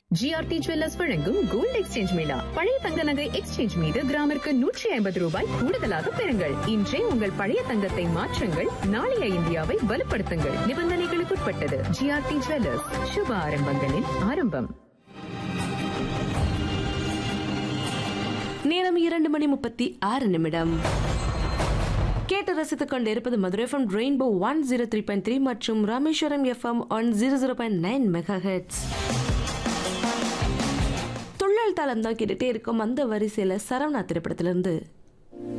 GRT jewellers வழங்கும் gold exchange mela பழைய தங்க நகை எக்ஸ்சேஞ்ச் மீது கிராமிற்கு நூற்றி ஐம்பது ரூபாய் கூடுதலாக பெறுங்கள் இன்றே உங்கள் பழைய தங்கத்தை மாற்றுங்கள் நாளைய இந்தியாவை வலுப்படுத்துங்கள் நிபந்தனைகளுக்குட்பட்டது ஜிஆர்டி ஜுவல்லர்ஸ் சுப ஆரம்பங்களின் ஆரம்பம் நேரம் இரண்டு மணி முப்பத்தி ஆறு நிமிடம் கேட்டு ரசித்துக் கொண்டிருப்பது Madurai FM rainbow one zero three point three மற்றும் Rameswaram FM one zero zero point nine megahertz துள்ளல் தாளம் தான் கேட்டுட்டே இருக்கும் அந்த வரிசையில் சரவணா திரைப்படத்திலிருந்து